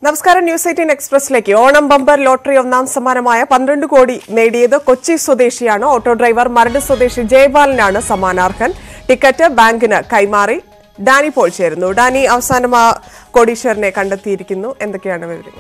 നമസ്കാരം news eighteen എക്സ്പ്രസിലേക്ക് Onam bumper lottery ഒന്നാം സമ്മാനമായ പന്ത്രണ്ട് കോടി നേടിയത് കൊച്ചി സ്വദേശിയാണ് ഓട്ടോ ഡ്രൈവർ മരട് സ്വദേശി ജയപാലനാണ് സമ്മാനാർഹൻ ടിക്കറ്റ് ബാങ്കിന് കൈമാറി ഡാനി പോൾ ചേരുന്നു ഡാനി അവസാനം ആ കോടീശ്വരനെ കണ്ടെത്തിയിരിക്കുന്നു എന്തൊക്കെയാണ് വിവരങ്ങൾ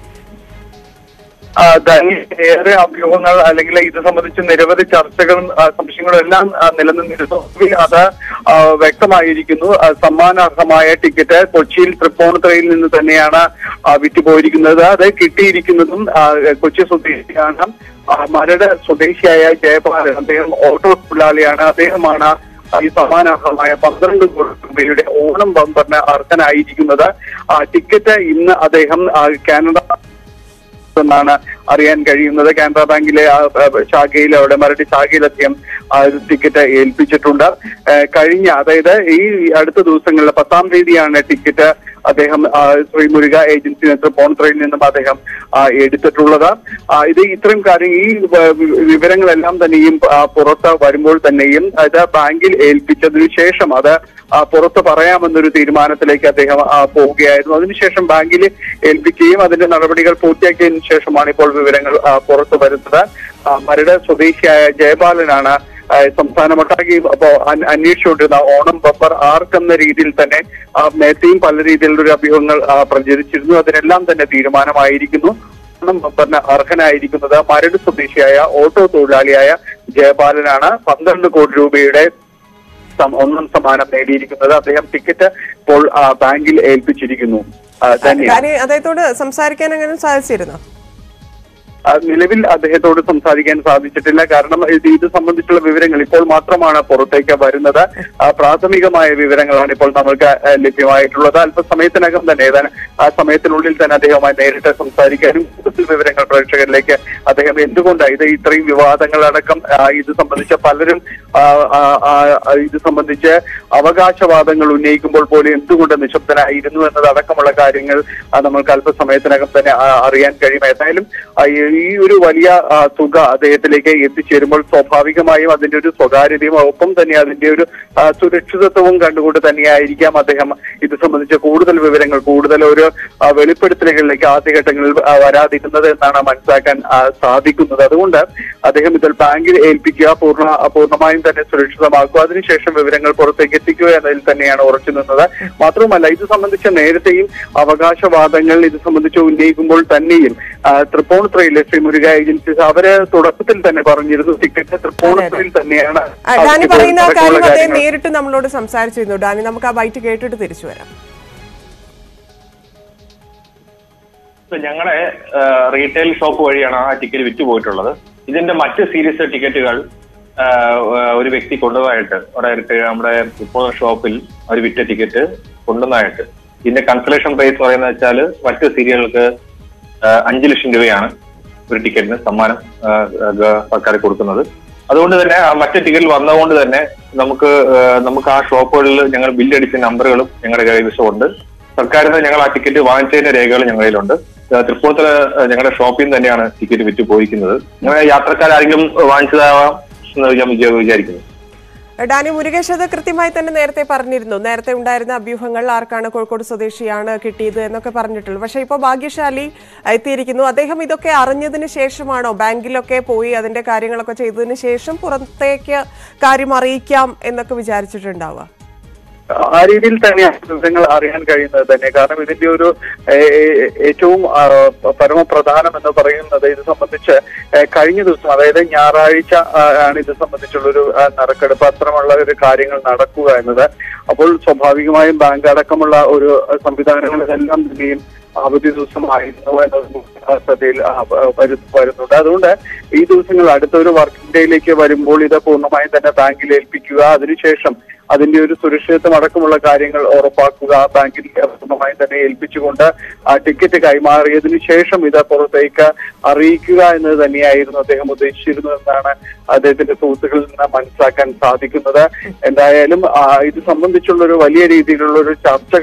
ആ, ധനി ഏറെ അഭ്യൂഹങ്ങൾ അല്ലെങ്കിൽ ഇത് സംബന്ധിച്ച് നിരവധി ചർച്ചകളും ആ, സംശയങ്ങളും എല്ലാം ആ, നിലനിന്നിരുന്നു ഒടുവിൽ അത് ആ, വ്യക്തമായിരിക്കുന്നു ആ, സമ്മാനാർഹമായ ടിക്കറ്റ് കൊച്ചിയിൽ തൃപ്പൂണിത്തുറയിൽ നിന്ന് തന്നെയാണ് ആ, വിറ്റുപോയിരിക്കുന്നത് അത് കിട്ടിയിരിക്കുന്നതും ആ, കൊച്ചി സ്വദേശിയാണ് ആ, മരട് സ്വദേശിയായ ജയപാലൻ അദ്ദേഹം ഓട്ടോ തൊഴിലാളിയാണ് അദ്ദേഹമാണ് ഈ സമാനാർഹമായ പന്ത്രണ്ട് കോടി രൂപയുടെ ഓണം ബമ്പറിന് അർഹനായിരിക്കുന്നത് ആ, ടിക്കറ്റ് ഇന്ന് അദ്ദേഹം ആ, കാനഡ എന്നാണ് അറിയാൻ കഴിയുന്നത് കാനറ ബാങ്കിലെ ആ, ആ, ശാഖയിൽ അവിടെ മരടി ശാഖയിൽ അദ്ദേഹം ആ, ഒരു ടിക്കറ്റ് ഏൽപ്പിച്ചിട്ടുണ്ട് ആ, കഴിഞ്ഞ അതായത് ഈ അടുത്ത ദിവസങ്ങളിൽ പത്താം തീയതിയാണ് ടിക്കറ്റ് അദ്ദേഹം ആ, ശ്രീ മുരുക ഏജൻസി തൃപ്പൂണിത്തുറയിൽ നിന്നും അദ്ദേഹം ആ, എടുത്തിട്ടുള്ളത് ആ, ഇത് ഇത്രയും കാര്യം ഈ വ- വി- വിവരങ്ങളെല്ലാം തന്നെയും ആ, പുറത്ത് വരുമ്പോൾ തന്നെയും അത് ബാങ്കിൽ ഏൽപ്പിച്ചതിനു ശേഷം അത് ആ, പുറത്ത് പറയാമെന്നൊരു തീരുമാനത്തിലേക്ക് അദ്ദേഹം ആ, പോവുകയായിരുന്നു അതിനുശേഷം ബാങ്കിൽ ഏൽപ്പിക്കുകയും അതിന്റെ നടപടികൾ പൂർത്തിയാക്കിയതിനു ശേഷമാണ് ഇപ്പോൾ വിവരങ്ങൾ ആ, പുറത്തു വരുന്നത് ആ, മരട് സ്വദേശിയായ ജയപാലനാണ് ആ, സംസ്ഥാനമൊട്ടാകെ അപ്പോ അന്- അന്വേഷിച്ചുകൊണ്ടിരുന്ന ഓണം ബമ്പർ ആർക്കെന്ന രീതിയിൽ തന്നെ ആ, നേരത്തെയും പല രീതിയിലുള്ള ഒരു അഭ്യൂഹങ്ങൾ ആ, പ്രചരിച്ചിരുന്നു അതിനെല്ലാം തന്നെ തീരുമാനമായിരിക്കുന്നു ഓണം ബമ്പറിന് അർഹനായിരിക്കുന്നത് മരട് സ്വദേശിയായ ഓട്ടോ തൊഴിലാളിയായ ജയപാലനാണ് പന്ത്രണ്ട് കോടി രൂപയുടെ സം- ഒന്നാം സമ്മാനം നേടിയിരിക്കുന്നത് അദ്ദേഹം ടിക്കറ്റ് ഇപ്പോൾ ആ, ബാങ്കിൽ ഏൽപ്പിച്ചിരിക്കുന്നു ആ, ധന്യ ഡാനി അദ്ദേഹത്തോട് സംസാരിക്കാൻ അങ്ങനെ സാധിച്ചിരുന്നു ആ, നിലവിൽ അദ്ദേഹത്തോട് സംസാരിക്കാൻ സാധിച്ചിട്ടില്ല കാരണം ഇത് ഇത് സംബന്ധിച്ചുള്ള വിവരങ്ങൾ ഇപ്പോൾ മാത്രമാണ് പുറത്തേക്ക് വരുന്നത് ആ, പ്രാഥമികമായ വിവരങ്ങളാണ് ഇപ്പോൾ നമുക്ക് ആ, ലഭ്യമായിട്ടുള്ളത് അല്പസമയത്തിനകം തന്നെ ഏതാനും ആ സമയത്തിനുള്ളിൽ തന്നെ അദ്ദേഹവുമായി നേരിട്ട് സംസാരിക്കാനും കൂടുതൽ വിവരങ്ങൾ പ്രേക്ഷകരിലേക്ക് അദ്ദേഹം എന്തുകൊണ്ടാണ് ഇത് ഇത്രയും വിവാദങ്ങളടക്കം ആ, ഇത് സംബന്ധിച്ച പലരും ആ, ആ, ആ, ആ, ഇത് സംബന്ധിച്ച് അവകാശവാദങ്ങൾ ഉന്നയിക്കുമ്പോൾ പോലും എന്തുകൊണ്ട് നിശബ്ദനായിരുന്നു എന്നതടക്കമുള്ള കാര്യങ്ങൾ ആ, നമ്മൾക്ക് അല്പസമയത്തിനകം തന്നെ ആ, അറിയാൻ കഴിയും ഏതായാലും ആ, ഈ- ഈ ഒരു വലിയ ആ, തുക അദ്ദേഹത്തിലേക്ക് എത്തിച്ചേരുമ്പോൾ സ്വാഭാവികമായും അതിന്റെ ഒരു സ്വകാര്യതയും ഒപ്പം തന്നെ അതിന്റെ ഒരു ആ, സുരക്ഷിതത്വവും കണ്ടുകൊണ്ട് തന്നെയായിരിക്കാം അദ്ദേഹം ഇത് സംബന്ധിച്ച കൂടുതൽ വിവരങ്ങൾ കൂടുതൽ ഒരു ആ, വെളിപ്പെടുത്തലുകളിലേക്ക് ആദ്യഘട്ടങ്ങളിൽ ആ, വരാതിരുന്നത് എന്നാണ് മനസ്സിലാക്കാൻ ആ, സാധിക്കുന്നത് അതുകൊണ്ട് അദ്ദേഹം ഇതിൽ ബാങ്കിൽ ഏൽപ്പിക്കുക പൂർണ്ണ പൂർണ്ണമായും തന്നെ സുരക്ഷിതമാക്കുക അതിനുശേഷം വിവരങ്ങൾ പുറത്തേക്ക് എത്തിക്കുക എന്നതിൽ തന്നെയാണ് ഉറച്ചു നിന്നത് മാത്രവുമല്ല ഇത് സംബന്ധിച്ച നേരത്തെയും അവകാശവാദങ്ങൾ ഇത് സംബന്ധിച്ച് ഉന്നയിക്കുമ്പോൾ തന്നെയും ആ, തൃപ്പൂണിത്തുറയിലെ ശ്രീ മുരുക ഏജൻസീസ് അവര് തുടക്കത്തിൽ തന്നെ പറഞ്ഞിരുന്നു ടിക്കറ്റ് തൃപ്പൂണിത്തുറയിൽ തന്നെയാണ് ആ, ഡാനി അവർക്ക് പറയുന്ന ആ അടക്കമുള്ള കാര്യം അദ്ദേഹം കാര്യങ്ങൾ. നേരിട്ട് നമ്മളോട് സംസാരിച്ചിരുന്നു ഡാനി നമുക്ക് ആ ബൈറ്റ് കേട്ടിട്ട് തിരിച്ചു വരാം ഇപ്പൊ ഞങ്ങളുടെ റീറ്റെയിൽ ഷോപ്പ് വഴിയാണ് ആ ടിക്കറ്റ് വിറ്റ് പോയിട്ടുള്ളത് ഇതിന്റെ മറ്റ് സീരീസ് ടിക്കറ്റുകൾ ആ, ഒരു വ്യക്തി കൊണ്ടുവന്നതായിട്ട് അവിടെ ഒരു നമ്മുടെ ഇപ്പോൾ ഷോപ്പിൽ അവർ വിറ്റ ടിക്കറ്റ് കൊണ്ടുവന്നതായിട്ട് ഇതിന്റെ കൺസലേഷൻ പ്രൈസ് പറയുന്നത് വെച്ചാൽ മറ്റ് സീരിയലുകൾക്ക് അഞ്ച് ലക്ഷം രൂപയാണ് ഒരു ടിക്കറ്റിന് സമ്മാനം ആ, ഗ- സർക്കാർ കൊടുക്കുന്നത് അതുകൊണ്ട് തന്നെ ആ മറ്റ് ടിക്കറ്റിൽ വന്നതുകൊണ്ട് തന്നെ നമുക്ക് ആ, നമുക്ക് ആ ഷോപ്പുകളിൽ ഞങ്ങൾ ബില്ലടിച്ച നമ്പറുകളും ഞങ്ങളുടെ കൈവശമുണ്ട് സർക്കാരിൽ നിന്ന് ഞങ്ങൾ ആ ടിക്കറ്റ് വാങ്ങിച്ചതിന്റെ രേഖകൾ ഞങ്ങളുടെ കയ്യിലുണ്ട് ആ, തൃപ്പൂണിത്തുറ ആ, ഞങ്ങളുടെ ഷോപ്പിൽ നിന്ന് തന്നെയാണ് ടിക്കറ്റ് വിറ്റ് പോയിരിക്കുന്നത് ഞങ്ങൾ യാത്രക്കാരെങ്കിലും വാങ്ങിച്ചതാവാം എന്ന് ഞാൻ വിചാ- വിചാരിക്കുന്നു ഡാനി മുരുകേഷ് അത് കൃത്യമായി തന്നെ നേരത്തെ പറഞ്ഞിരുന്നു നേരത്തെ ഉണ്ടായിരുന്ന അഭ്യൂഹങ്ങൾ ആർക്കാണ് കോഴിക്കോട് സ്വദേശിയാണ് കിട്ടിയത് എന്നൊക്കെ പറഞ്ഞിട്ടുള്ളൂ പക്ഷേ ഇപ്പോൾ ഭാഗ്യശാലി എത്തിയിരിക്കുന്നു അദ്ദേഹം ഇതൊക്കെ അറിഞ്ഞതിന് ശേഷമാണോ ബാങ്കിലൊക്കെ പോയി അതിന്റെ കാര്യങ്ങളൊക്കെ ചെയ്തതിന് ശേഷം പുറത്തേക്ക് കാര്യം അറിയിക്കാം എന്നൊക്കെ വിചാരിച്ചിട്ടുണ്ടാവുക ആ രീതിയിൽ തന്നെയാണ് വിവരങ്ങൾ അറിയാൻ കഴിയുന്നത് തന്നെ കാരണം ഇതിന്റെ ഒരു ഏ, ഏ, ഏറ്റവും ആ, പരമപ്രധാനം എന്ന് പറയുന്നത് ഇത് സംബന്ധിച്ച് ഏ, കഴിഞ്ഞ ദിവസം അതായത് ഞായറാഴ്ച ആ, ആണ് ഇത് സംബന്ധിച്ചുള്ളൊരു ആ, നറുക്കെടുപ്പ് അത്തരമുള്ള ഒരു കാര്യങ്ങൾ നടക്കുക എന്നത് അപ്പോൾ സ്വാഭാവികമായും ബാങ്ക് അടക്കമുള്ള ഒരു സംവിധാനങ്ങളിലെല്ലാം തന്നെയും അവധി ദിവസമായിരുന്നു എന്നത് ശ്രദ്ധയിൽ ആ, വരു- വരുന്നുണ്ട് അതുകൊണ്ട് ഈ ദിവസങ്ങൾ അടുത്ത ഒരു വർക്കിംഗ് ഡേയിലേക്ക് വരുമ്പോൾ ഇത് പൂർണ്ണമായും തന്നെ ബാങ്കിൽ ഏൽപ്പിക്കുക അതിനുശേഷം അതിന്റെ ഒരു സുരക്ഷിതത്വം അടക്കമുള്ള കാര്യങ്ങൾ ഉറപ്പാക്കുക ബാങ്കിൽ പൂർണ്ണമായും തന്നെ ഏൽപ്പിച്ചുകൊണ്ട് ആ ടിക്കറ്റ് കൈമാറിയതിനു ശേഷം ഇത് പുറത്തേക്ക് അറിയിക്കുക എന്നത് തന്നെയായിരുന്നു അദ്ദേഹം ഉദ്ദേശിച്ചിരുന്നതെന്നാണ് അദ്ദേഹത്തിന്റെ സുഹൃത്തുക്കളിൽ നിന്ന് മനസ്സിലാക്കാൻ സാധിക്കുന്നത് എന്തായാലും ആ, ഇത് സംബന്ധിച്ചുള്ള ഒരു വലിയ രീതിയിലുള്ള ഒരു ചർച്ചകൾ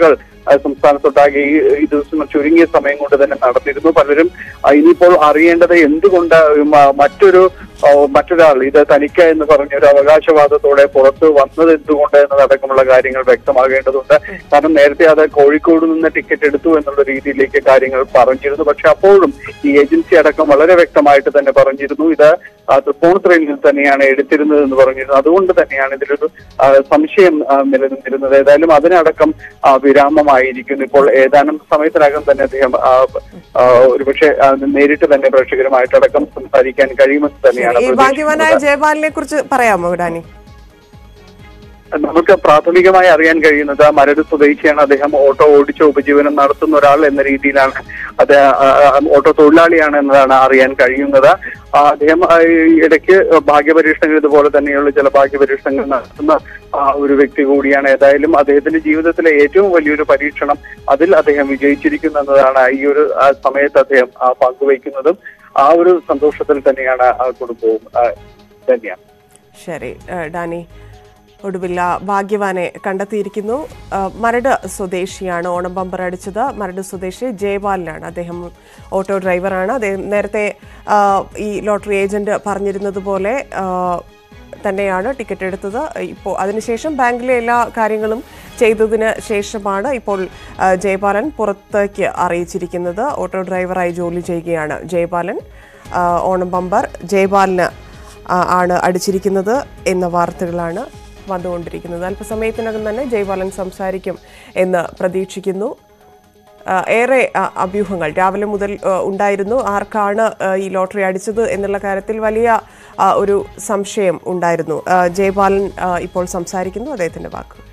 ആ, സംസ്ഥാനത്തൊട്ടാകെ ഈ ഈ ദിവസം ചുരുങ്ങിയ സമയം കൊണ്ട് തന്നെ നടന്നിരുന്നു പലരും ആ, ഇനിയിപ്പോൾ അറിയേണ്ടത് എന്തുകൊണ്ട് മ- മറ്റൊരു ആ, മറ്റൊരാൾ ഇത് തനിക്ക് എന്ന് പറഞ്ഞ ഒരു അവകാശവാദത്തോടെ പുറത്ത് വന്നത് എന്തുകൊണ്ട് എന്നതടക്കമുള്ള കാര്യങ്ങൾ വ്യക്തമാകേണ്ടതുണ്ട് കാരണം നേരത്തെ അത് കോഴിക്കോട് നിന്ന് ടിക്കറ്റ് എടുത്തു എന്നുള്ള രീതിയിലേക്ക് കാര്യങ്ങൾ പറഞ്ഞിരുന്നു പക്ഷെ അപ്പോഴും ഈ ഏജൻസി അടക്കം വളരെ വ്യക്തമായിട്ട് തന്നെ പറഞ്ഞിരുന്നു ഇത് ആ, തൃപ്പൂണിത്തുറയിൽ നിന്ന് തന്നെയാണ് എടുത്തിരുന്നത് എന്ന് പറഞ്ഞിരുന്നു അതുകൊണ്ട് തന്നെയാണ് ഇതിലൊരു ആ, സംശയം ആ, നിലനിന്നിരുന്നത് ഏതായാലും അതിനടക്കം ആ, വിരാമമായിരിക്കുന്നു ഇപ്പോൾ ഏതാനും സമയത്തിനകം തന്നെ അദ്ദേഹം ആ, ആ, ഒരുപക്ഷെ ആ, നേരിട്ട് തന്നെ പ്രേക്ഷകരുമായിട്ടടക്കം സംസാരിക്കാൻ കഴിയുമെന്ന് തന്നെയാണ് ഈ ഭാഗ്യവാനായ പ്രതീക്ഷിക്കുന്നത്. ജയപാലിനെ കുറിച്ച് പറയാമോ ഡാനി നമുക്ക് പ്രാഥമികമായി അറിയാൻ കഴിയുന്നത് മരട് സ്വദേശിയാണ് അദ്ദേഹം ഓട്ടോ ഓടിച്ച് ഉപജീവനം നടത്തുന്ന ഒരാൾ എന്ന രീതിയിലാണ് അത് ആ, ആ, ഓട്ടോ തൊഴിലാളിയാണ് എന്നതാണ് അറിയാൻ കഴിയുന്നത് ആ, അദ്ദേഹം ആ, ഈ ഇടയ്ക്ക് ഭാഗ്യപരീക്ഷണങ്ങൾ ഇതുപോലെ തന്നെയുള്ള ചില ഭാഗ്യപരീക്ഷണങ്ങൾ നടത്തുന്ന ആ, ഒരു വ്യക്തി കൂടിയാണ് ഏതായാലും അദ്ദേഹത്തിന്റെ ജീവിതത്തിലെ ഏറ്റവും വലിയൊരു പരീക്ഷണം അതിൽ അദ്ദേഹം വിജയിച്ചിരിക്കുന്നു എന്നതാണ് ഈ ഒരു ആ, സമയത്ത് അദ്ദേഹം ആ, പങ്കുവയ്ക്കുന്നതും ആ ഒരു സന്തോഷത്തിൽ തന്നെയാണ് ആ കുടുംബവും ആ, തന്നെയാണ് ശരി ഏഹ് ഡാനി ഒടുവിൽ ആ ഭാഗ്യവാനെ കണ്ടെത്തിയിരിക്കുന്നു ആ, മരട് സ്വദേശിയാണ് ഓണം ബമ്പർ അടിച്ചത് മരട് സ്വദേശി ജയപാലിനാണ് അദ്ദേഹം ഓട്ടോ ഡ്രൈവറാണ് അദ്ദേഹം നേരത്തെ ആ, ഈ ലോട്ടറി ഏജന്റ് പറഞ്ഞിരുന്നത് പോലെ ആ, തന്നെയാണ് ടിക്കറ്റ് എടുത്തത് ഇപ്പോൾ അതിനുശേഷം ബാങ്കിലെ എല്ലാ കാര്യങ്ങളും ചെയ്തതിന് ശേഷമാണ് ഇപ്പോൾ ആ, ജയപാലൻ പുറത്തേക്ക് അറിയിച്ചിരിക്കുന്നത് ഓട്ടോ ഡ്രൈവറായി ജോലി ചെയ്യുകയാണ് ജയപാലൻ ആ, ഓണം ബമ്പർ ജയപാലിന് ആ, ആണ് അടിച്ചിരിക്കുന്നത് എന്ന വാർത്തകളാണ് വന്നുകൊണ്ടിരിക്കുന്നത് അല്പസമയത്തിനകം തന്നെ ജയ്പാലൻ സംസാരിക്കും എന്ന് പ്രതീക്ഷിക്കുന്നു ആ, ഏറെ ആ, അഭ്യൂഹങ്ങൾ രാവിലെ മുതൽ ആ, ഉണ്ടായിരുന്നു ആർക്കാണ് ആ, ഈ ലോട്ടറി അടിച്ചത് എന്നുള്ള കാര്യത്തിൽ വലിയ ആ, ഒരു സംശയം ഉണ്ടായിരുന്നു ആ, ജയ്പാലൻ ആ, ഇപ്പോൾ സംസാരിക്കുന്നു അദ്ദേഹത്തിന്റെ വാക്കുകൾ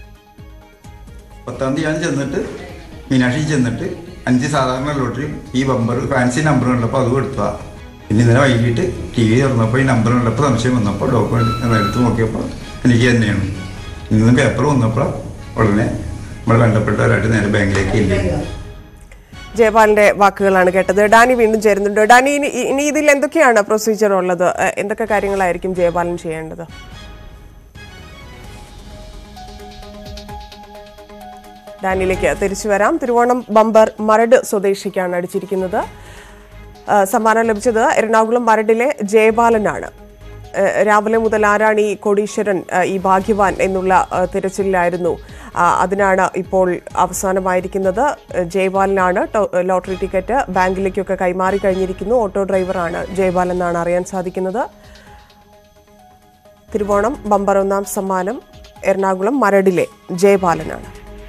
പത്താം തീയതി ഞാൻ ചെന്നിട്ട് മീനാക്ഷി ചെന്നിട്ട് അഞ്ച് സാധാരണ ലോട്ടറിയും ഈ ബമ്പർ ഫാൻസി നമ്പർ കണ്ടപ്പോൾ അത് കൊടുത്തതാ പിന്നെ ഇന്നലെ വൈകിട്ട് ടി വി തുറന്നപ്പോൾ ഈ നമ്പർ കണ്ടപ്പോൾ സംശയം വന്നപ്പോൾ ഡോക്യുമെന്റ് എടുത്ത് നോക്കിയപ്പോൾ എനിക്ക് തന്നെയാണ് ഇന്ന് പേപ്പർ വന്നപ്പോൾ ഉടനെ നമ്മൾ ബന്ധപ്പെട്ടവരായിട്ട് നേരെ ബാങ്കിലേക്ക് ഇല്ല ജയപാലിന്റെ വാക്കുകളാണ് കേട്ടത് ഡാനി വീണ്ടും ചേരുന്നുണ്ട് ഡാനി ഇനി ഇനി ഇതിൽ എന്തൊക്കെയാണ് പ്രൊസീജിയർ ഉള്ളത് ആ, എന്തൊക്കെ കാര്യങ്ങളായിരിക്കും ജയപാലൻ ചെയ്യേണ്ടത് ഡാനിയിലേക്ക് തിരിച്ചു വരാം തിരുവോണം ബമ്പർ മരട് സ്വദേശിക്കാണ് അടിച്ചിരിക്കുന്നത് ആ, സമ്മാനം ലഭിച്ചത് എറണാകുളം മരടിലെ ജയപാലനാണ് ആ, രാവിലെ മുതൽ ആരാണ് ഈ കോടീശ്വരൻ ആ, ഈ ഭാഗ്യവാൻ എന്നുള്ള ആ, തിരച്ചിലായിരുന്നു ആ, അതിനാണ് ഇപ്പോൾ അവസാനമായിരിക്കുന്നത് ജയപാലനാണ് ടോ- ലോട്ടറി ടിക്കറ്റ് ബാങ്കിലേക്കൊക്കെ കൈമാറി കഴിഞ്ഞിരിക്കുന്നു ഓട്ടോ ഡ്രൈവറാണ് ജയപാലൻ എന്നാണ് അറിയാൻ സാധിക്കുന്നത് തിരുവോണം ബമ്പർ ഒന്നാം സമ്മാനം എറണാകുളം മരടിലെ ജയപാലനാണ്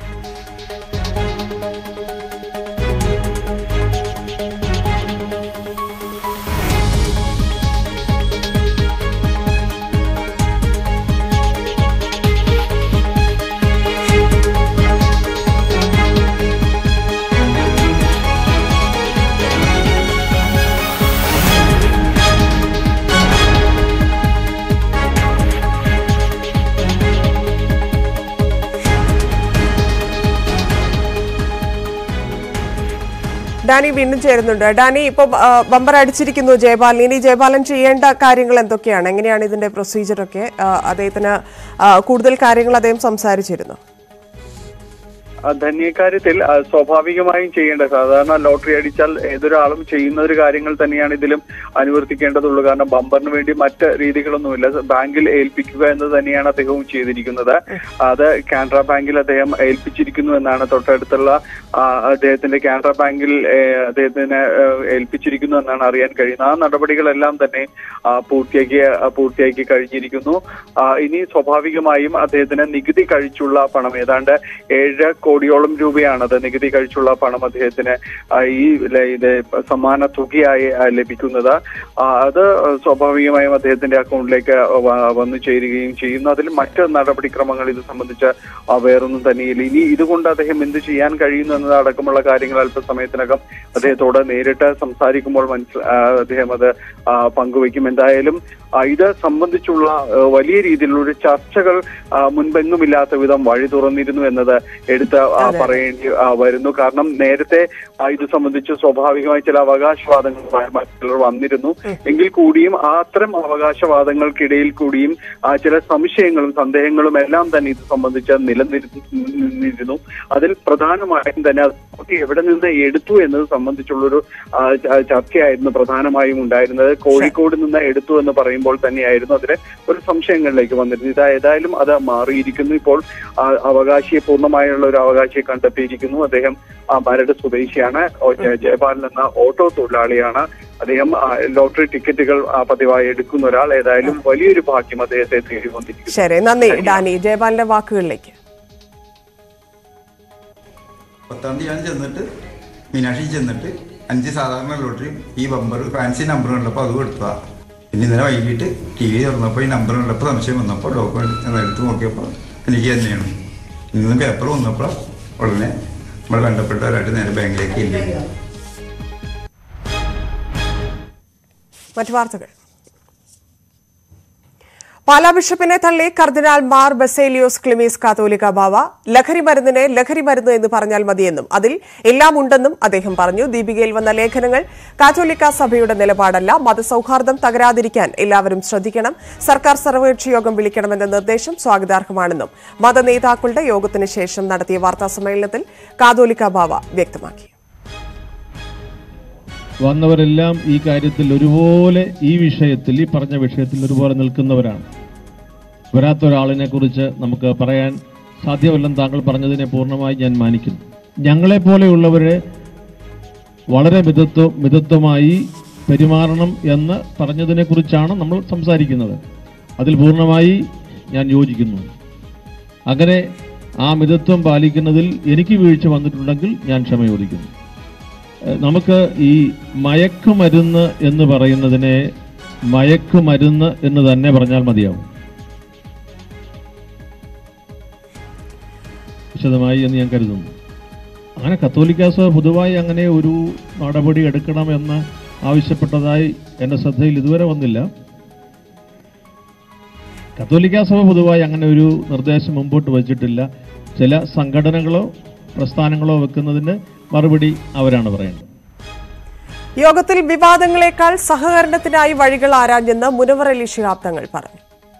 ഡാനി വീണ്ടും ചേരുന്നുണ്ട് ഡാനി ഇപ്പോൾ ബമ്പർ അടിച്ചിരിക്കുന്നു ജയപാലൻ ഇനി ജയപാലൻ ചെയ്യേണ്ട കാര്യങ്ങൾ എന്തൊക്കെയാണ് എങ്ങനെയാണ് ഇതിന്റെ പ്രൊസീജിയർ ഒക്കെ ആ, അദ്ദേഹത്തിന് ആ, കൂടുതൽ കാര്യങ്ങൾ അദ്ദേഹം സംസാരിച്ചിരുന്നു ആ, ധന്യക്കാര്യത്തിൽ ആ, സ്വാഭാവികമായും ചെയ്യേണ്ട സാധാരണ ലോട്ടറി അടിച്ചാൽ ഏതൊരാളും ചെയ്യുന്ന ഒരു കാര്യങ്ങൾ തന്നെയാണ് ഇതിലും അനുവർത്തിക്കേണ്ടതുള്ളൂ കാരണം ബമ്പറിന് വേണ്ടി മറ്റ് രീതികളൊന്നുമില്ല ബാങ്കിൽ ഏൽപ്പിക്കുക എന്ന് തന്നെയാണ് അദ്ദേഹവും ചെയ്തിരിക്കുന്നത് അത് കാനറ ബാങ്കിൽ അദ്ദേഹം ഏൽപ്പിച്ചിരിക്കുന്നു എന്നാണ് തൊട്ടടുത്തുള്ള ആ, അദ്ദേഹത്തിന്റെ കാനറ ബാങ്കിൽ ഏ, അദ്ദേഹത്തിന് ഏ, ഏൽപ്പിച്ചിരിക്കുന്നു എന്നാണ് അറിയാൻ കഴിയുന്നത് ആ നടപടികളെല്ലാം തന്നെ ആ, പൂർത്തിയാക്കി ആ, പൂർത്തിയാക്കി കഴിഞ്ഞിരിക്കുന്നു ആ, ഇനി സ്വാഭാവികമായും അദ്ദേഹത്തിന് നികുതി കഴിച്ചുള്ള പണം ഏതാണ്ട് ഏഴ് കോടിയോളം രൂപയാണത് നികുതി കഴിച്ചുള്ള പണം അദ്ദേഹത്തിന് ആ, ഈ ല- ഇത് സമ്മാന തുകയായി ആ, ലഭിക്കുന്നത് ആ, അത് സ്വാഭാവികമായും അദ്ദേഹത്തിന്റെ അക്കൗണ്ടിലേക്ക് വ- വന്നു ചേരുകയും ചെയ്യുന്നു അതിൽ മറ്റ് നടപടിക്രമങ്ങൾ ഇത് സംബന്ധിച്ച് ആ, വേറൊന്നും തന്നെയില്ല ഇനി ഇതുകൊണ്ട് അദ്ദേഹം എന്ത് ചെയ്യാൻ കഴിയുന്നു എന്നത് അടക്കമുള്ള കാര്യങ്ങൾ അല്പസമയത്തിനകം അദ്ദേഹത്തോട് നേരിട്ട് സംസാരിക്കുമ്പോൾ മനസ്സിൽ ആ, അദ്ദേഹം അത് ആ, പങ്കുവയ്ക്കും എന്തായാലും ആ, ഇത് സംബന്ധിച്ചുള്ള ആ, വലിയ രീതിയിലുള്ള ഒരു ചർച്ചകൾ ആ, മുൻപെങ്ങുമില്ലാത്ത വിധം വഴി തുറന്നിരുന്നു എന്നത് എടുത്ത് ആ, പറയേണ്ടി ആ, വരുന്നു കാരണം നേരത്തെ ആ, ഇത് സംബന്ധിച്ച് സ്വാഭാവികമായി ചില അവകാശവാദങ്ങൾ മറ്റുള്ളവർ വന്നിരുന്നു എങ്കിൽ കൂടിയും ആ അത്തരം അവകാശവാദങ്ങൾക്കിടയിൽ കൂടിയും ആ, ചില സംശയങ്ങളും സന്ദേഹങ്ങളും എല്ലാം തന്നെ ഇത് സംബന്ധിച്ച് നിലനിന്നിരുന്നു അതിൽ പ്രധാനമായും തന്നെ അത് കുട്ടി എവിടെ നിന്ന് എടുത്തു എന്നത് സംബന്ധിച്ചുള്ളൊരു ആ, ച- ചർച്ചയായിരുന്നു പ്രധാനമായും ഉണ്ടായിരുന്നത് കോഴിക്കോട് നിന്ന് എടുത്തു എന്ന് പറയുമ്പോൾ തന്നെയായിരുന്നു അതിന് ഒരു സംശയങ്ങളിലേക്ക് വന്നിരുന്നു ഇത് ഏതായാലും അത് മാറിയിരിക്കുന്നു ഇപ്പോൾ ആ, അവകാശിയെ പൂർണ്ണമായുള്ള ഒരു അവകാശിയെ കണ്ടെത്തിയിരിക്കുന്നു അദ്ദേഹം ആ, മരട് സ്വദേശിയാണ് ഓ- ജയ- ജയപാലൻ എന്ന ഓട്ടോ തൊഴിലാളിയാണ് അദ്ദേഹം ആ, ലോട്ടറി ടിക്കറ്റുകൾ ആ, പതിവായി എടുക്കുന്ന ഒരാൾ ഏതായാലും വലിയൊരു ഭാഗ്യം അദ്ദേഹത്തെ തേടി വന്നിരിക്കുന്നു ശരി നന്ദി ഡാനി ജയപാലിന്റെ വാക്കുകളിലേക്ക് പത്താം തീയതി ഞാൻ ചെന്നിട്ട് മീനാക്ഷി ചെന്നിട്ട് അഞ്ച് സാധാരണ ലോട്ടറിയും ഈ ബമ്പർ ഫാൻസി നമ്പർ കണ്ടപ്പോൾ അതും എടുത്തതാ പിന്നെ ഇന്നലെ വൈകിട്ട് ടി വി തുറന്നപ്പോൾ ഈ നമ്പർ കണ്ടപ്പോൾ സംശയം വന്നപ്പോൾ ഡോക്യുമെന്റ് എടുത്ത് നോക്കിയപ്പോൾ എനിക്ക് തന്നെയാണ് ഇന്ന് പേപ്പർ വന്നപ്പോൾ ഉടനെ നമ്മൾ ബന്ധപ്പെട്ടവരായിട്ട് നേരെ ബാങ്കിലേക്ക് ഇല്ലേ മറ്റു വാർത്തകൾ പാലാ ബിഷപ്പിനെ തള്ളി കർദിനാൾ മാർ ബസേലിയോസ് ക്ലിമീസ് കാത്തോലിക്ക ബാവ ലഹരി മരുന്നിനെ ലഹരി മരുന്ന് എന്ന് പറഞ്ഞാൽ മതിയെന്നും അതിൽ എല്ലാം ഉണ്ടെന്നും അദ്ദേഹം പറഞ്ഞു ദീപികയിൽ വന്ന ലേഖനങ്ങൾ കാത്തോലിക്ക സഭയുടെ നിലപാടല്ല മതസൌഹാർദ്ദം തകരാതിരിക്കാൻ എല്ലാവരും ശ്രദ്ധിക്കണം സർക്കാർ സർവകക്ഷി യോഗം വിളിക്കണമെന്ന നിർദ്ദേശം സ്വാഗതാർഹമാണെന്നും മതനേതാക്കളുടെ യോഗത്തിന് ശേഷം നടത്തിയ വാർത്താസമ്മേളനത്തിൽ കാതോലിക്ക ബാവ വ്യക്തമാക്കി വന്നവരെല്ലാം ഈ കാര്യത്തിൽ ഒരുപോലെ ഈ വിഷയത്തിൽ ഈ പറഞ്ഞ വിഷയത്തിൽ ഒരുപോലെ നിൽക്കുന്നവരാണ് വരാത്ത ഒരാളിനെ കുറിച്ച് നമുക്ക് പറയാൻ സാധ്യമല്ലെന്ന് താങ്കൾ പറഞ്ഞതിനെ പൂർണ്ണമായി ഞാൻ മാനിക്കുന്നു ഞങ്ങളെ പോലെയുള്ളവരെ വളരെ മിതത്വ മിതത്വമായി പെരുമാറണം എന്ന് പറഞ്ഞതിനെ കുറിച്ചാണ് നമ്മൾ സംസാരിക്കുന്നത് അതിൽ പൂർണ്ണമായി ഞാൻ യോജിക്കുന്നു അങ്ങനെ ആ മിതത്വം പാലിക്കുന്നതിൽ എനിക്ക് വീഴ്ച വന്നിട്ടുണ്ടെങ്കിൽ ഞാൻ ക്ഷമ ചോദിക്കുന്നു ഏഹ് നമുക്ക് ഈ മയക്കുമരുന്ന് എന്ന് പറയുന്നതിനെ മയക്കുമരുന്ന് എന്ന് തന്നെ പറഞ്ഞാൽ മതിയാവും വിശദമായി എന്ന് ഞാൻ കരുതുന്നു അങ്ങനെ കത്തോലിക്ക സഭ പൊതുവായി അങ്ങനെ ഒരു നടപടി എടുക്കണമെന്ന് ആവശ്യപ്പെട്ടതായി എൻ്റെ ശ്രദ്ധയിൽ ഇതുവരെ വന്നില്ല കത്തോലിക്ക സഭ പൊതുവായി അങ്ങനെ ഒരു നിർദ്ദേശം മുമ്പോട്ട് വച്ചിട്ടില്ല ചില സംഘടനകളോ പ്രസ്ഥാനങ്ങളോ വെക്കുന്നതിന് മറുപടി അവരാണ് പറയേണ്ടത് യോഗത്തിൽ വിവാദങ്ങളെക്കാൾ സഹകരണത്തിനായി വഴികൾ ആരാഞ്ഞെന്ന് മുനവർ അലി ശിഹാബ് തങ്ങൾ പറഞ്ഞു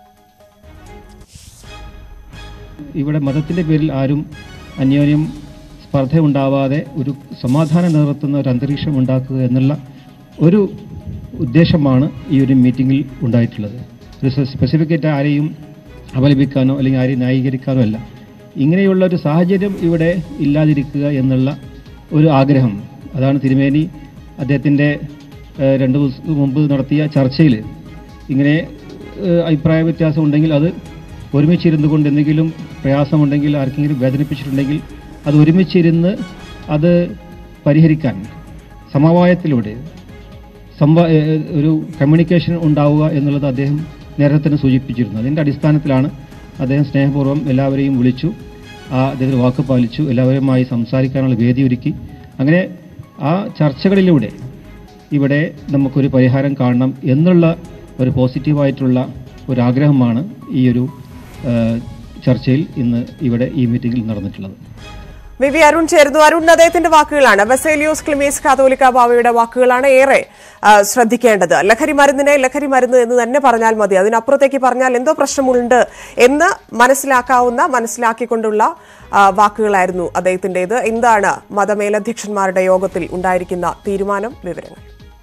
ഇവിടെ മതത്തിൻ്റെ പേരിൽ ആരും അന്യോന്യം സ്പർദ്ധ ഉണ്ടാവാതെ ഒരു സമാധാനം നിലനിർത്തുന്ന ഒരു അന്തരീക്ഷം ഉണ്ടാക്കുക എന്നുള്ള ഒരു ഉദ്ദേശമാണ് ഈ ഒരു മീറ്റിങ്ങിൽ ഉണ്ടായിട്ടുള്ളത് ഒരു സ്പെസിഫിക്കായിട്ട് ആരെയും അപലപിക്കാനോ അല്ലെങ്കിൽ ആരെയും ന്യായീകരിക്കാനോ അല്ല ഇങ്ങനെയുള്ള ഒരു സാഹചര്യം ഇവിടെ ഇല്ലാതിരിക്കുക എന്നുള്ള ഒരു ആഗ്രഹം അതാണ് തിരുമേനി അദ്ദേഹത്തിൻ്റെ ഏഹ്, രണ്ട് ദിവസം മുമ്പ് നടത്തിയ ചർച്ചയിൽ ഇങ്ങനെ ഏഹ്, അഭിപ്രായ വ്യത്യാസം ഉണ്ടെങ്കിൽ അത് ഒരുമിച്ചിരുന്നു കൊണ്ട് എന്തെങ്കിലും പ്രയാസമുണ്ടെങ്കിൽ ആർക്കെങ്കിലും വേദനിപ്പിച്ചിട്ടുണ്ടെങ്കിൽ അത് ഒരുമിച്ചിരുന്ന് അത് പരിഹരിക്കാൻ സമവായത്തിലൂടെ സംവാ ഏഹ് ഒരു കമ്മ്യൂണിക്കേഷൻ ഉണ്ടാവുക എന്നുള്ളത് അദ്ദേഹം നേരത്തെ തന്നെ സൂചിപ്പിച്ചിരുന്നു അതിൻ്റെ അടിസ്ഥാനത്തിലാണ് അദ്ദേഹം സ്നേഹപൂർവ്വം എല്ലാവരെയും വിളിച്ചു ആ അദ്ദേഹത്തിന് വാക്ക് പാലിച്ചു എല്ലാവരുമായി സംസാരിക്കാനുള്ള വേദി ഒരുക്കി അങ്ങനെ ആ ചർച്ചകളിലൂടെ ഇവിടെ നമുക്കൊരു പരിഹാരം കാണണം എന്നുള്ള ഒരു പോസിറ്റീവായിട്ടുള്ള ഒരു ആഗ്രഹമാണ് ഈ ഒരു ഏഹ്, ചർച്ചയിൽ ഇന്ന് ഇവിടെ ഈ മീറ്റിംഗിൽ നടന്നിട്ടുള്ളത് വി വി അരുൺ ചേരുന്നു അരുൺ അദ്ദേഹത്തിന്റെ വാക്കുകളാണ് ബസേലിയോസ് ക്ലിമീസ് കാതോലിക്ക ബാവയുടെ വാക്കുകളാണ് ഏറെ ആ, ശ്രദ്ധിക്കേണ്ടത് ലഹരി മരുന്നിനെ ലഹരി മരുന്ന് എന്ന് തന്നെ പറഞ്ഞാൽ മതി അതിനപ്പുറത്തേക്ക് പറഞ്ഞാൽ എന്തോ പ്രശ്നമുണ്ട് എന്ന് മനസ്സിലാക്കാവുന്ന മനസ്സിലാക്കിക്കൊണ്ടുള്ള ആ, വാക്കുകളായിരുന്നു അദ്ദേഹത്തിന്റേത് എന്താണ് മതമേലധ്യക്ഷന്മാരുടെ യോഗത്തിൽ ഉണ്ടായിരിക്കുന്ന തീരുമാനം വിവരങ്ങൾ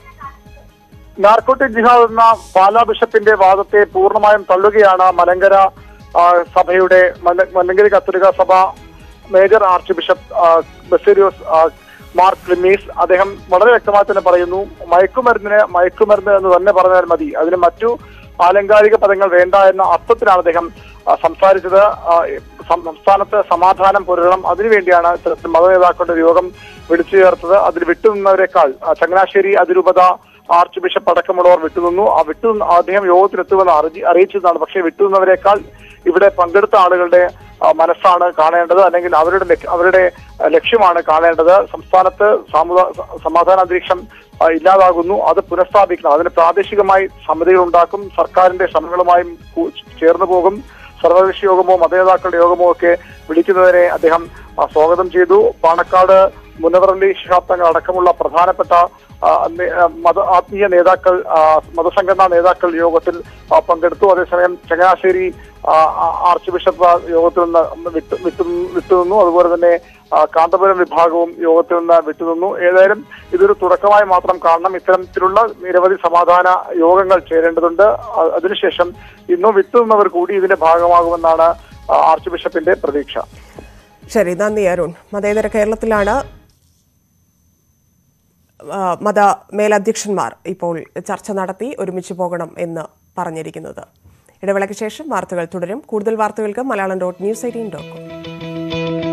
നാർക്കോട്ടിക് ജിഹാദ് എന്ന പാലാ ബിഷപ്പിന്റെ വാദത്തെ പൂർണ്ണമായും തള്ളുകയാണ് മലങ്കര ആ, സഭയുടെ മല- മലങ്കര കത്തോലിക്ക സഭ മേജർ ആർച്ച് ബിഷപ്പ് ആ, ബസേരിയോസ് ആ, മാർ ക്ലിമീസ് അദ്ദേഹം വളരെ വ്യക്തമായി തന്നെ പറയുന്നു മയക്കുമരുന്നിന് മയക്കുമരുന്ന് എന്ന് തന്നെ പറഞ്ഞാൽ മതി അതിന് മറ്റു ആലങ്കാരിക പദങ്ങൾ വേണ്ട എന്ന അർത്ഥത്തിലാണ് അദ്ദേഹം ആ, സംസാരിച്ചത് ആ, സം- സംസ്ഥാനത്ത് സമാധാനം പുലരണം അതിനുവേണ്ടിയാണ് ഇത്തരത്തിൽ മതനേതാക്കളുടെ ഒരു യോഗം വിളിച്ചു ചേർത്തത് അതിൽ വിട്ടുനിന്നവരെക്കാൾ ആ, ചങ്ങനാശ്ശേരി അതിരൂപത ആർച്ച് ബിഷപ്പ് അടക്കമുള്ളവർ വിട്ടുനിന്നു ആ വിട്ടുനിന്ന് അദ്ദേഹം യോഗത്തിലെത്തുമെന്ന് അറിയി അറിയിച്ചതാണ് പക്ഷേ വിട്ടുനിന്നവരെക്കാൾ ഇവിടെ പങ്കെടുത്ത ആളുകളുടെ ആ, മനസ്സാണ് കാണേണ്ടത് അല്ലെങ്കിൽ അവരുടെ ലക്ഷ്യ- അവരുടെ ആ, ലക്ഷ്യമാണ് കാണേണ്ടത് സംസ്ഥാനത്ത് സാമുദാ സ- സമാധാന അന്തരീക്ഷം ആ, ഇല്ലാതാകുന്നു അത് പുനഃസ്ഥാപിക്കണം അതിന് പ്രാദേശികമായി സമിതികൾ ഉണ്ടാക്കും സർക്കാരിന്റെ ശ്രമങ്ങളുമായും കൂ- ചേർന്ന് പോകും സർവകക്ഷി യോഗമോ മതനേതാക്കളുടെ യോഗമോ ഒക്കെ വിളിക്കുന്നതിനെ അദ്ദേഹം ആ, സ്വാഗതം ചെയ്തു പാണക്കാട് മുനവറലി ശിഹാബ് തങ്ങൾ അടക്കമുള്ള പ്രധാനപ്പെട്ട ആ, നേ- ആ, മത ആത്മീയ നേതാക്കൾ ആ, മതസംഘടനാ നേതാക്കൾ യോഗത്തിൽ ആ, പങ്കെടുത്തു അതേസമയം ചങ്ങനാശ്ശേരി ആ, ആ, ആർച്ച് ബിഷപ്പ് യോഗത്തിൽ നിന്ന് വിട്ടു വിട്ടു വിട്ടുനിന്നു അതുപോലെ തന്നെ ആ, കാന്തപുരം വിഭാഗവും യോഗത്തിൽ നിന്ന് വിട്ടുനിന്നു ഏതായാലും ഇതൊരു തുടക്കമായി മാത്രം കാണണം ഇത്തരത്തിലുള്ള നിരവധി സമാധാന യോഗങ്ങൾ ചേരേണ്ടതുണ്ട് അ- അതിനുശേഷം ഇന്നും വിട്ടുനിന്നവർ കൂടി ഇതിന്റെ ഭാഗമാകുമെന്നാണ് ആ, ആർച്ച് ബിഷപ്പിന്റെ പ്രതീക്ഷ ശരി നന്ദി അരുൺ മതേതര കേരളത്തിലാണ് ആ, മത മേലധ്യക്ഷന്മാർ ഇപ്പോൾ ചർച്ച നടത്തി ഒരുമിച്ച് പോകണം എന്ന് പറഞ്ഞിരിക്കുന്നത് ഇടവേളയ്ക്ക് ശേഷം വാർത്തകൾ തുടരും കൂടുതൽ വാർത്തകൾക്ക് Malayalam dot news eighteen dot com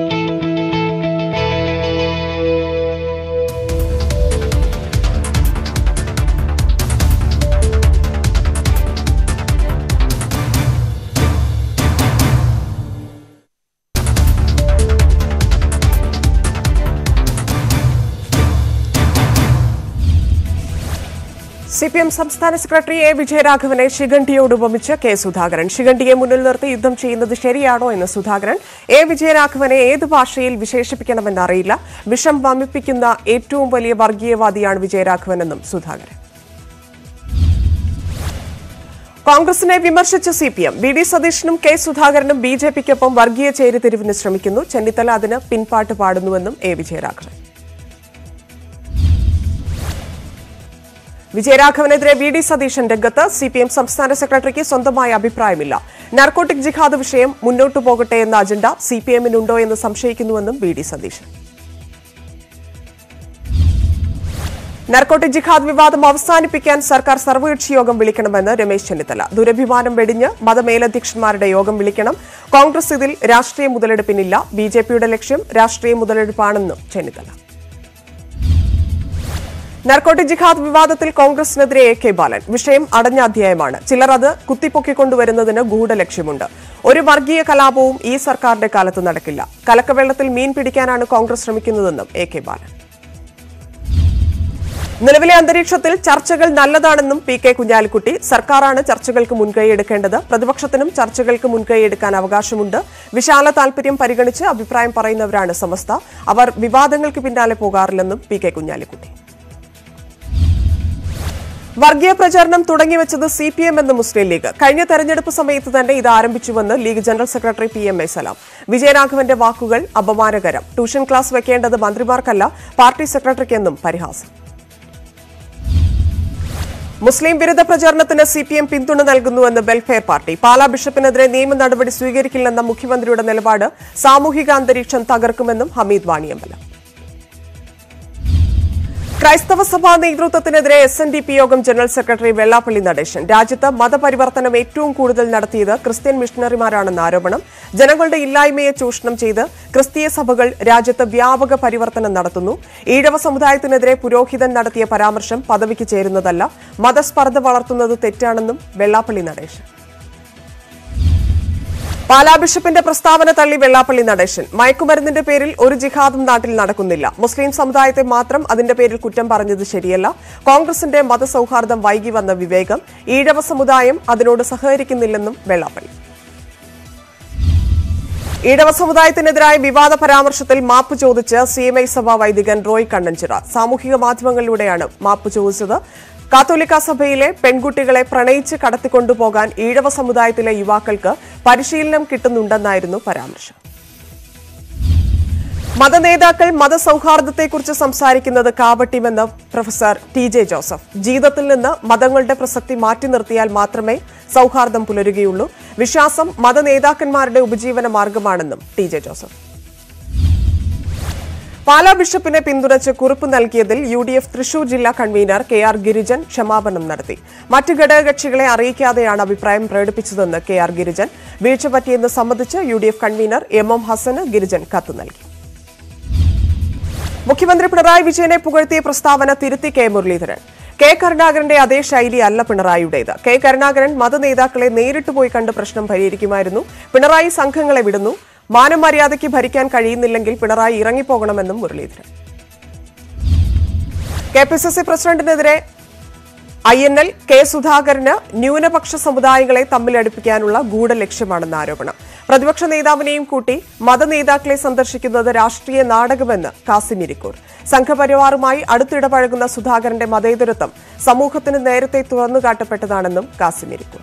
C P M സംസ്ഥാന സെക്രട്ടറി എ വിജയരാഘവനെ ശിഖണ്ഡിയോട് ഉപമിച്ച് കെ സുധാകരൻ ശിഖണ്ഡിയെ മുന്നിൽ നിർത്തി യുദ്ധം ചെയ്യുന്നത് ശരിയാണോ എന്ന് സുധാകരൻ എ വിജയരാഘവനെ ഏത് ഭാഷയിൽ വിശേഷിപ്പിക്കണമെന്ന് അറിയില്ല വിഷം വമിപ്പിക്കുന്ന ഏറ്റവും വലിയ വർഗീയവാദിയാണ് വിജയരാഘവനെന്നും സുധാകരൻ കോൺഗ്രസിനെ വിമർശിച്ച C P M V D സതീശനും കെ സുധാകരനും ബി ജെ പിക്കൊപ്പം വർഗീയ ചേരിതിരിവിന് ശ്രമിക്കുന്നു ചെന്നിത്തല അതിന് പിൻപാട്ട് പാടുന്നുവെന്നും എ വിജയരാഘവൻ വിജയരാഘവനെതിരെ വി ഡി സതീശൻ രംഗത്ത് സി പി എം സംസ്ഥാന സെക്രട്ടറിക്ക് സ്വന്തമായ അഭിപ്രായമില്ല നാർക്കോട്ടിക് ജിഹാദ് വിഷയം മുന്നോട്ടു പോകട്ടെ എന്ന അജണ്ട സി പി എമ്മിനുണ്ടോ എന്ന് സംശയിക്കുന്നുവെന്നും വി ഡി സതീശൻ നാർക്കോട്ടിക് ജിഹാദ് വിവാദം അവസാനിപ്പിക്കാൻ സർക്കാർ സർവകക്ഷി യോഗം വിളിക്കണമെന്ന് രമേശ് ചെന്നിത്തല ദുരഭിമാനം വെടിഞ്ഞ് മതമേലധ്യക്ഷന്മാരുടെ യോഗം വിളിക്കണം കോൺഗ്രസ് ഇതിൽ രാഷ്ട്രീയ മുതലെടുപ്പിനില്ല ബി ജെ പിയുടെ ലക്ഷ്യം രാഷ്ട്രീയ മുതലെടുപ്പാണെന്നും ചെന്നിത്തല നർക്കോട്ടിക് ജിഹാദ് വിവാദത്തിൽ കോൺഗ്രസിനെതിരെ എ കെ ബാലൻ വിഷയം അടഞ്ഞ അധ്യായമാണ് ചിലർ അത് കുത്തിപ്പൊക്കിക്കൊണ്ടുവരുന്നതിന് ഗൂഢലക്ഷ്യമുണ്ട് ഒരു വർഗീയ കലാപവും ഈ സർക്കാരിന്റെ കാലത്ത് നടക്കില്ല കലക്കവെള്ളത്തിൽ മീൻ പിടിക്കാനാണ് കോൺഗ്രസ് ശ്രമിക്കുന്നതെന്നും എ കെ ബാലൻ നിലവിലെ അന്തരീക്ഷത്തിൽ ചർച്ചകൾ നല്ലതാണെന്നും പി കെ കുഞ്ഞാലിക്കുട്ടി സർക്കാരാണ് ചർച്ചകൾക്ക് മുൻകൈ എടുക്കേണ്ടത് പ്രതിപക്ഷത്തിനും ചർച്ചകൾക്ക് മുൻകൈ എടുക്കാൻ അവകാശമുണ്ട് വിശാല താൽപര്യം പരിഗണിച്ച് അഭിപ്രായം പറയുന്നവരാണ് സമസ്ത അവർ വിവാദങ്ങൾക്ക് പിന്നാലെ പോകാറില്ലെന്നും പി കെ കുഞ്ഞാലിക്കുട്ടി വർഗീയ പ്രചാരണം തുടങ്ങിവെച്ചത് സി പി എം എന്ന് മുസ്ലിം ലീഗ് കഴിഞ്ഞ തെരഞ്ഞെടുപ്പ് സമയത്ത് തന്നെ ഇത് ആരംഭിച്ചുവെന്ന് league general secretary P M A Salam വിജയരാഘവന്റെ വാക്കുകൾ അപമാനകരം ട്യൂഷൻ ക്ലാസ് വെക്കേണ്ടത് മന്ത്രിമാർക്കല്ല പാർട്ടി സെക്രട്ടറിക്കെന്നും പരിഹാസം മുസ്ലിം വിരുദ്ധ പ്രചാരണത്തിന് സി പി എം പിന്തുണ നൽകുന്നുവെന്ന് വെൽഫെയർ പാർട്ടി പാലാ ബിഷപ്പിനെതിരെ നിയമ നടപടി സ്വീകരിക്കില്ലെന്ന മുഖ്യമന്ത്രിയുടെ നിലപാട് സാമൂഹിക അന്തരീക്ഷം തകർക്കുമെന്നും ഹമീദ് വാണിയമ്പലം ക്രൈസ്തവ സഭാ നേതൃത്വത്തിനെതിരെ എസ് എൻ ഡി പി യോഗം ജനറൽ സെക്രട്ടറി വെള്ളാപ്പള്ളി നടേശൻ രാജ്യത്ത് മതപരിവർത്തനം ഏറ്റവും കൂടുതൽ നടത്തിയത് ക്രിസ്ത്യൻ മിഷണറിമാരാണെന്ന ആരോപണം ജനങ്ങളുടെ ഇല്ലായ്മയെ ചൂഷണം ചെയ്ത് ക്രിസ്തീയ സഭകൾ രാജ്യത്ത് വ്യാപക പരിവർത്തനം നടത്തുന്നു ഈഴവ സമുദായത്തിനെതിരെ പുരോഹിതൻ നടത്തിയ പരാമർശം പദവിക്ക് ചേരുന്നതല്ല മതസ്പർദ്ധ വളർത്തുന്നത് തെറ്റാണെന്നും വെള്ളാപ്പള്ളി നടേശൻ പാലാ ബിഷപ്പിന്റെ പ്രസ്താവന തള്ളി വെള്ളാപ്പള്ളി നടേശൻ മയക്കുമരുന്നിന്റെ പേരിൽ ഒരു ജിഹാദും നാട്ടിൽ നടക്കുന്നില്ല മുസ്ലിം സമുദായത്തെ മാത്രം അതിന്റെ പേരിൽ കുറ്റം പറഞ്ഞത് ശരിയല്ല കോൺഗ്രസിന്റെ മതസൌഹാർദ്ദം വൈകി വന്ന വിവേകം ഈഴവ സമുദായം അതിനോട് സഹകരിക്കുന്നില്ലെന്നും വെള്ളാപ്പള്ളി ഈഴവ സമുദായത്തിനെതിരായ വിവാദ പരാമർശത്തിൽ മാപ്പ് ചോദിച്ച് സി എം ഐ സഭാ വൈദികൻ റോയ് കണ്ണഞ്ചിറ സാമൂഹിക മാധ്യമങ്ങളിലൂടെയാണ് മാപ്പ് ചോദിച്ചത് കാത്തോലിക്ക സഭയിലെ പെൺകുട്ടികളെ പ്രണയിച്ച് കടത്തിക്കൊണ്ടുപോകാൻ ഈഴവ സമുദായത്തിലെ യുവാക്കൾക്ക് പരിശീലനം കിട്ടുന്നുണ്ടെന്നായിരുന്നു പരാമർശം മതനേതാക്കൾ മതസൌഹാർദ്ദത്തെക്കുറിച്ച് സംസാരിക്കുന്നത് കാപട്യമെന്ന് പ്രൊഫസർ ടി ജെ ജോസഫ് ജീവിതത്തിൽ നിന്ന് മതങ്ങളുടെ പ്രസക്തി മാറ്റി നിർത്തിയാൽ മാത്രമേ സൌഹാർദ്ദം പുലരുകയുള്ളൂ വിശ്വാസം മതനേതാക്കന്മാരുടെ ഉപജീവന മാർഗമാണെന്നും ടി ജെ ജോസഫ് പാലാ ബിഷപ്പിനെ പിന്തുണച്ച് കുറിപ്പ് നൽകിയതിൽ യു ഡി എഫ് തൃശൂർ ജില്ലാ കൺവീനർ കെ ആർ ഗിരിജൻ ക്ഷമാപണം നടത്തി മറ്റ് ഘടകകക്ഷികളെ അറിയിക്കാതെയാണ് അഭിപ്രായം പ്രകടിപ്പിച്ചതെന്ന് കെ ആർ ഗിരിജൻ വീഴ്ച പറ്റിയെന്ന് സമ്മതിച്ച് U D F convener M M ഹസന് ഗിരിജൻ കത്ത് നൽകി മുഖ്യമന്ത്രി പിണറായി വിജയനെ പുകഴ്ത്തിയ പ്രസ്താവന തിരുത്തി കെ മുരളീധരൻ കെ കരുണാകരന്റെ അതേ ശൈലി അല്ല പിണറായിയുടേത് കെ കരുണാകരൻ മതനേതാക്കളെ നേരിട്ട് പോയി കണ്ട് പ്രശ്നം പരിഹരിക്കുമായിരുന്നു പിണറായി സംഘങ്ങളെ വിടുന്നു മാനം മര്യാദയ്ക്ക് ഭരിക്കാൻ കഴിയുന്നില്ലെങ്കിൽ പിണറായി ഇറങ്ങിപ്പോകണമെന്നും Muraleedharan K P C C പ്രസിഡന്റിനെതിരെ ഐ എൻ എൽ കെ സുധാകരന് ന്യൂനപക്ഷ സമുദായങ്ങളെ തമ്മിലടുപ്പിക്കാനുള്ള ഗൂഢലക്ഷ്യമാണെന്ന് ആരോപണം പ്രതിപക്ഷ നേതാവിനെയും കൂട്ടി മതനേതാക്കളെ സന്ദർശിക്കുന്നത് രാഷ്ട്രീയ നാടകമെന്ന് കാസിം ഇരിക്കൂർ സംഘപരിവാറുമായി അടുത്തിടപഴകുന്ന സുധാകരന്റെ മതേതരത്വം സമൂഹത്തിന് നേരത്തെ തുറന്നുകാട്ടപ്പെട്ടതാണെന്നും കാസിം ഇരിക്കൂർ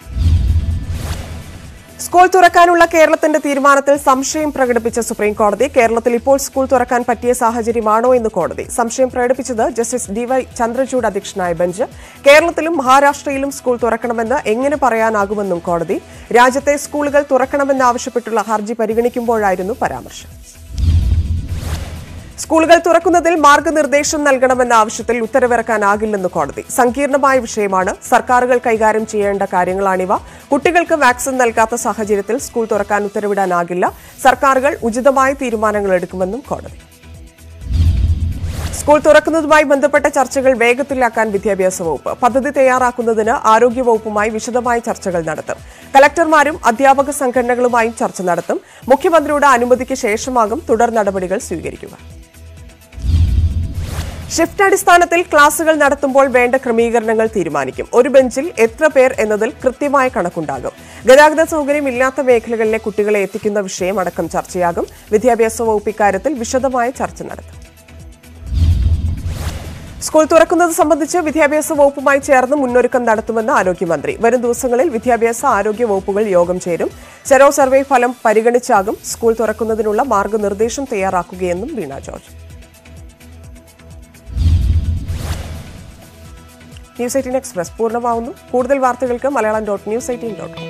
സ്കൂൾ തുറക്കാനുള്ള കേരളത്തിന്റെ തീരുമാനത്തിൽ സംശയം പ്രകടിപ്പിച്ച സുപ്രീം കോടതി കേരളത്തിൽ ഇപ്പോൾ സ്കൂൾ തുറക്കാൻ പറ്റിയ സാഹചര്യമാണോ എന്ന് കോടതി സംശയം പ്രകടിപ്പിച്ചത് ജസ്റ്റിസ് ഡിവൈ ചന്ദ്രചൂഡ് അധ്യക്ഷനായ ബെഞ്ച് കേരളത്തിലും മഹാരാഷ്ട്രയിലും സ്കൂൾ തുറക്കണമെന്ന് എങ്ങനെ പറയാനാകുമെന്നും കോടതി രാജ്യത്തെ സ്കൂളുകൾ തുറക്കണമെന്നാവശ്യപ്പെട്ടുള്ള ഹർജി പരിഗണിക്കുമ്പോഴായിരുന്നു പരാമർശം സ്കൂളുകൾ തുറക്കുന്നതിൽ മാർഗനിർദ്ദേശം നൽകണമെന്ന ആവശ്യത്തിൽ ഉത്തരവിറക്കാനാകില്ലെന്ന് കോടതി സങ്കീർണമായ വിഷയമാണ് സർക്കാരുകൾ കൈകാര്യം ചെയ്യേണ്ട കാര്യങ്ങളാണിവ കുട്ടികൾക്ക് വാക്സിൻ നൽകാത്ത സാഹചര്യത്തിൽ സ്കൂൾ തുറക്കാൻ ഉത്തരവിടാനാകില്ല സർക്കാരുകൾ ഉചിതമായ തീരുമാനങ്ങൾ എടുക്കുമെന്നും കോടതി സ്കൂൾ തുറക്കുന്നതുമായി ബന്ധപ്പെട്ട ചർച്ചകൾ വേഗത്തിലാക്കാൻ വിദ്യാഭ്യാസ വകുപ്പ് പദ്ധതി തയ്യാറാക്കുന്നതിന് ആരോഗ്യവകുപ്പുമായി വിശദമായ ചർച്ചകൾ നടത്തും കലക്ടർമാരും അധ്യാപക സംഘടനകളുമായും ചർച്ച നടത്തും മുഖ്യമന്ത്രിയുടെ അനുമതിക്ക് ശേഷമാകും തുടർ നടപടികൾ സ്വീകരിക്കുക ഷിഫ്റ്റ് അടിസ്ഥാനത്തിൽ ക്ലാസുകൾ നടത്തുമ്പോൾ വേണ്ട ക്രമീകരണങ്ങൾ തീരുമാനിക്കും ഒരു ബെഞ്ചിൽ എത്ര പേർ എന്നതിൽ കൃത്യമായ കണക്കുണ്ടാകും ഗതാഗത സൗകര്യം ഇല്ലാത്ത മേഖലകളിലെ കുട്ടികളെ എത്തിക്കുന്ന വിഷയം അടക്കം ചർച്ചയാകും വിദ്യാഭ്യാസ വകുപ്പ് ഇക്കാര്യത്തിൽ വിശദമായ ചർച്ച നടത്തും സ്കൂൾ തുറക്കുന്നത് സംബന്ധിച്ച് വിദ്യാഭ്യാസ വകുപ്പുമായി ചേർന്ന് മുന്നൊരുക്കം നടത്തുമെന്ന് ആരോഗ്യമന്ത്രി വരും ദിവസങ്ങളിൽ വിദ്യാഭ്യാസ ആരോഗ്യ വകുപ്പുകൾ യോഗം ചേരും സെറോ സർവേ ഫലം പരിഗണിച്ചാകും സ്കൂൾ തുറക്കുന്നതിനുള്ള മാർഗനിർദ്ദേശം തയ്യാറാക്കുകയെന്നും Veena George news eighteen express പൂർണ്ണമാവുന്നു കൂടുതൽ വാർത്തകൾക്ക് Malayalam dot news eighteen dot com